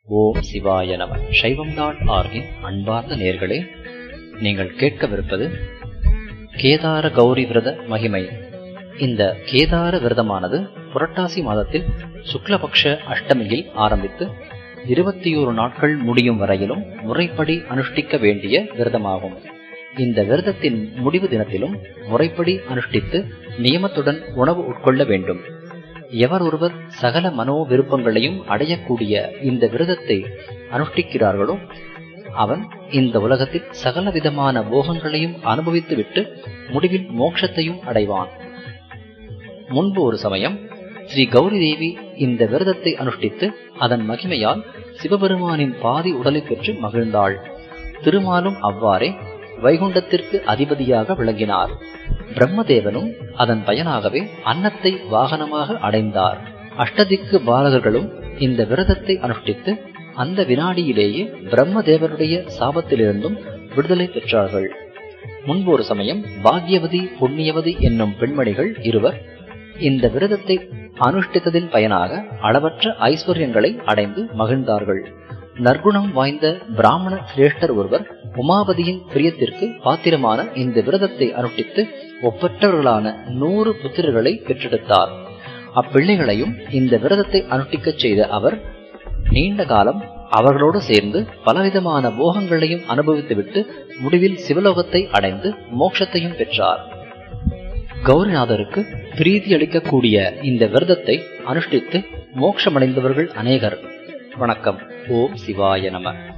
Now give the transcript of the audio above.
ஓம் சிவாய நம சைவம் டாட் ஆர்கின் அன்பார்ந்த நேர்களே நீங்கள் கேட்கவிருப்பது கேதார கௌரி விரத மகிமை இந்த கேதார விரதமானது புரட்டாசி மாதத்தில் சுக்லபக்ஷ அஷ்டமியில் ஆரம்பித்து இருபத்தியோரு நாட்கள் முடியும் வரையிலும் முறைப்படி அனுஷ்டிக்க வேண்டிய விரதமாகும் இந்த விரதத்தின் முடிவு தினத்திலும் முறைப்படி அனுஷ்டித்து நியமத்துடன் உணவு உட்கொள்ள வேண்டும் எவர் ஒருவர் சகல மனோ விருப்பங்களையும் அடையக்கூடிய இந்த விரதத்தை அனுஷ்டிக்கிறார்களோ அவன் இந்த உலகத்தில் சகல விதமான போகங்களையும் அனுபவித்துவிட்டு முடிவில் மோட்சத்தையும் அடைவான் முன்பு ஒரு சமயம் ஸ்ரீ கௌரி தேவி இந்த விரதத்தை அனுஷ்டித்து அதன் மகிமையால் சிவபெருமானின் பாதி உடலை பெற்று மகிழ்ந்தாள் திருமாலும் அவ்வாறே வைகுண்டத்திற்கு அதிபதியாக விளங்கினார் பிரம்மதேவனும் அதன் பயனாகவே அன்னத்தை வாகனமாக அடைந்தார் அஷ்டதிக்கு பாலகர்களும் இந்த விரதத்தை அனுஷ்டித்து அந்த வினாடியிலேயே பிரம்மதேவனுடைய சாபத்திலிருந்தும் விடுதலை பெற்றார்கள் முன்பு ஒரு சமயம் பாக்யவதி புண்ணியவதி என்னும் பெண்மணிகள் இருவர் இந்த விரதத்தை அனுஷ்டித்ததின் பயனாக அளவற்ற ஐஸ்வர்யங்களை அடைந்து மகிழ்ந்தார்கள் நற்குணம் வாய்ந்த பிராமண சிரேஷ்டர் ஒருவர் உமாபதியின் பிரியத்திற்கு பாத்திரமான இந்த விரதத்தை அனுஷ்டித்து ஒப்பற்றவர்களான நூறு புத்திரர்களை பெற்றெடுத்தார் அப்பிள்ளைகளையும் இந்த விரதத்தை அனுஷ்டிக்கச் செய்த அவர் நீண்ட காலம் அவர்களோடு சேர்ந்து பலவிதமான போகங்களையும் அனுபவித்துவிட்டு முடிவில் சிவலோகத்தை அடைந்து மோட்சத்தையும் பெற்றார் கௌரிநாதருக்கு பிரீதி அளிக்கக்கூடிய இந்த விரதத்தை அனுஷ்டித்து மோட்சமடைந்தவர்கள் அநேகர் வணக்கம் ஓம் சிவாய நம